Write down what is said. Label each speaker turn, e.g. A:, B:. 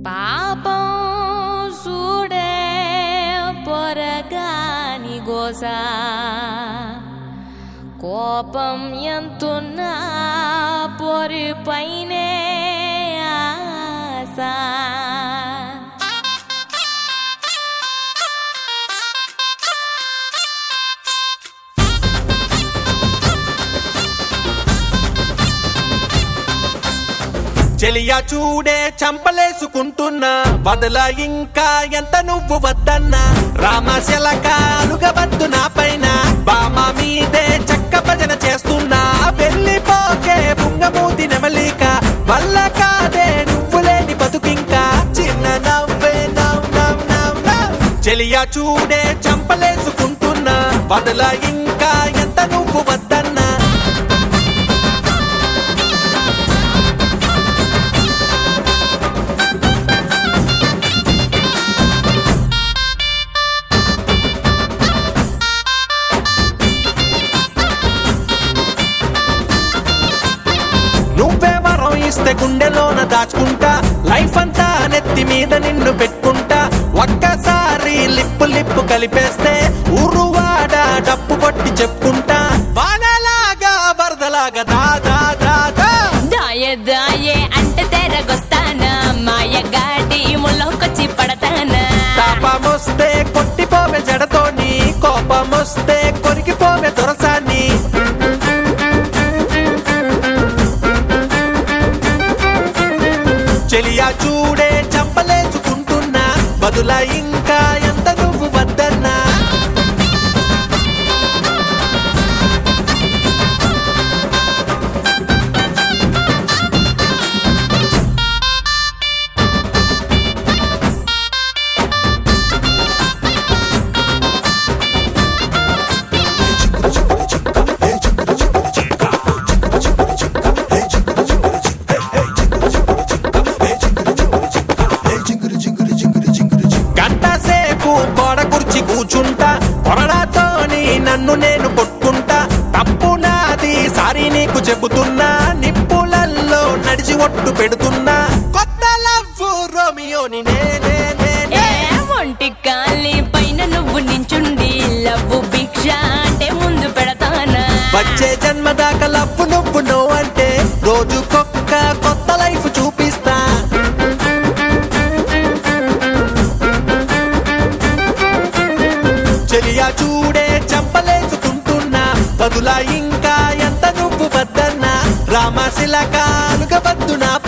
A: పాపం చూడే పొరగాని గోసా కోపం ఎంతున్నా పొరి పైనే ఆశ
B: చెలియా చూడే చంపలేసుకుంటున్నా బదల ఇంకా ఎంత నువ్వు వద్దన్నా రామశలక అలుగవద్దు నా పైన బామ మీదే చక్క భజన చేస్తున్నా వెళ్ళిపోకే పుంగమూతి నెమలిక వల్ల కాదే నువ్వు లేని బతుకింకా చిన్న నవ్వే నవ్ నవ్ నవ్ నవ్ చెలియా చూడే చంపలేసుకుంటున్నా బదల ఇంకా ఎంత నువ్వు వద్దన్నా నువ్వే వరం ఇస్తే గుండెలోన దాచుకుంటా లైఫ్ అంతా నెత్తి మీద నిన్ను పెట్టుకుంటా ఒక్కసారి లిప్పు లిప్పు కలిపేస్తే ఊరువాడ డప్పు కొట్టి చెప్పుకుంటా వానలాగా వరదలాగా దా దా దా దా
A: దాయే దాయే అంటే తెరగొస్తానా మాయగాడి ముళ్ళకొచ్చి పడతానా
B: తాపమొస్తే కొట్టిపోవే జడతోని కోపమొస్తే కొరికిపోవే దొరసాన్ని చెలియా చూడే చంపలేసుకుంటున్నా బదుల ఇంకా ఎంత నువ్వు వద్దన్నా గంట సేపు గోడ కుర్చి కూర్చుంటా కొరడాతోని నన్ను నేను కొట్టుకుంటా తప్పు నాది సారీ నీకు చెబుతున్నా నిప్పులల్లో నడిచి ఒట్టు పెడుతున్నా కొత్త లవ్వు రోమియోని నేనే నేనే
A: ఏ ఒంటి కాలి పైన నువ్వు నించుండి లవ్వు భిక్ష అంటే ముందు పెడతానా
B: వచ్చే జన్మ దాకా లవ్వు నువ్వు నో అంటే రోజుకొక్క కొత్త లైఫ్ చూపిస్తా చెలియా చూడే చంపలేసుకుంటున్నా బదులా ఇంకా ఎంత నువ్వు వద్దన్నా రామశిలకాలుగా వద్దు నా